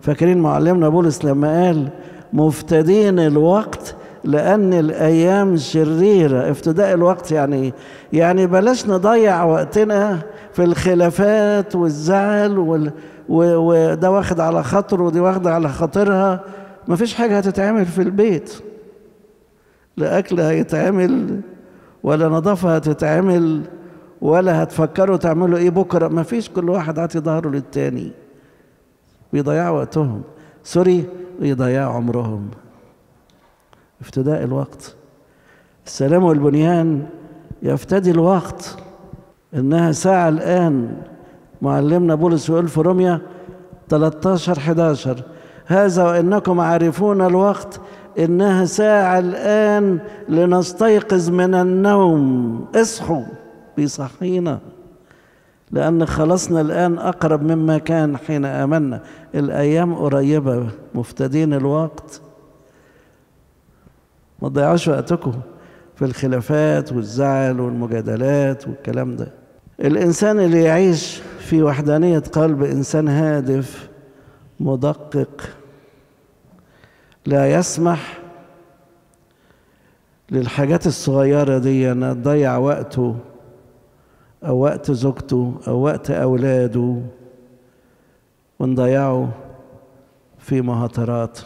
فاكرين معلمنا بولس لما قال مفتدين الوقت لأن الأيام شريرة افتداء الوقت يعني يعني بلاش نضيع وقتنا في الخلافات والزعل وال وده واخد على خاطره ودي واخدة على خاطرها مفيش حاجة هتتعمل في البيت لا أكل هيتعمل ولا نظافة هتتعمل ولا هتفكروا تعملوا إيه بكرة مفيش كل واحد عاطي ظهره للتاني بيضيعوا وقتهم سوري ويضيعوا عمرهم افتداء الوقت السلام والبنيان يفتدي الوقت إنها ساعة الآن معلمنا بولس يقول في روميا 13 11 هذا وإنكم عارفون الوقت إنها ساعة الآن لنستيقظ من النوم اصحوا بيصحينا لأن خلصنا الآن أقرب مما كان حين آمنا الأيام قريبة مفتدين الوقت ما تضيعوش وقتكم في الخلافات والزعل والمجادلات والكلام ده الإنسان اللي يعيش في وحدانية قلب إنسان هادف مدقق لا يسمح للحاجات الصغيرة دي أن تضيع وقته أو وقت زوجته أو وقت أولاده ونضيعه في مهاترات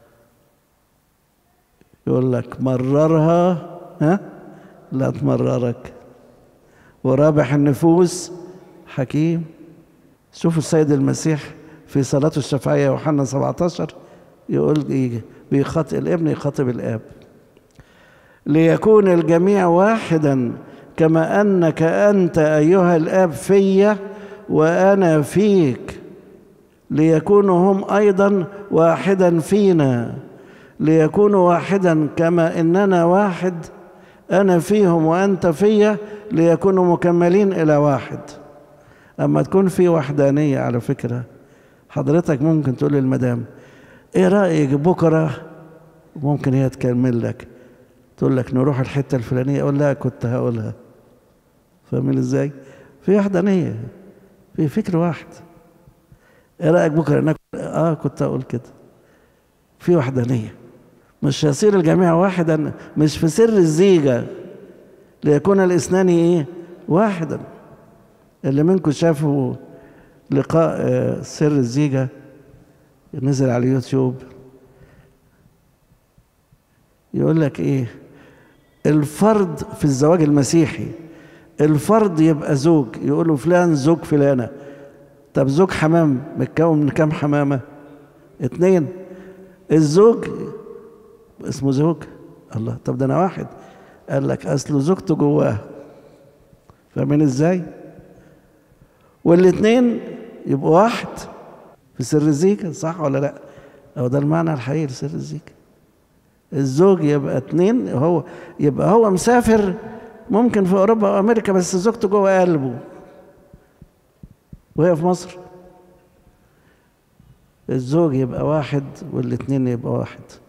يقول لك مررها ها لا تمررك ورابح النفوس حكيم شوفوا السيد المسيح في صلاته الشفعية يوحنا 17 يقول إيه بيخاطب الابن يخاطب الآب ليكون الجميع واحدا كما أنك أنت أيها الآب في وأنا فيك ليكونوا هم أيضا واحدا فينا ليكونوا واحدا كما إننا واحد أنا فيهم وأنت فيا ليكونوا مكملين إلى واحد أما تكون في وحدانية على فكرة حضرتك ممكن تقول للمدام إيه رأيك بكرة ممكن هي تكمل لك تقول لك نروح الحتة الفلانية أقول لها كنت هقولها فاهمين إزاي؟ في وحدانية في فكر واحد إيه رأيك بكرة ناكل آه كنت أقول كده في وحدانية مش يصير الجميع واحدا مش في سر الزيجة ليكون الاثنان ايه واحدا اللي منكم شافوا لقاء سر الزيجة نزل على اليوتيوب يقول لك ايه الفرد في الزواج المسيحي الفرد يبقى زوج يقولوا فلان زوج فلانة طب زوج حمام متكون من كام حمامة اتنين الزوج اسمه زوج الله طب ده انا واحد قال لك اصله زوجته جواه فاهمين ازاي والاثنين يبقوا واحد في سر الزيجة صح ولا لا هو ده المعنى الحقيقي لسر الزيجة الزوج يبقى اتنين هو يبقى هو مسافر ممكن في اوروبا او امريكا بس زوجته جوه قلبه وهي في مصر الزوج يبقى واحد والاثنين يبقى واحد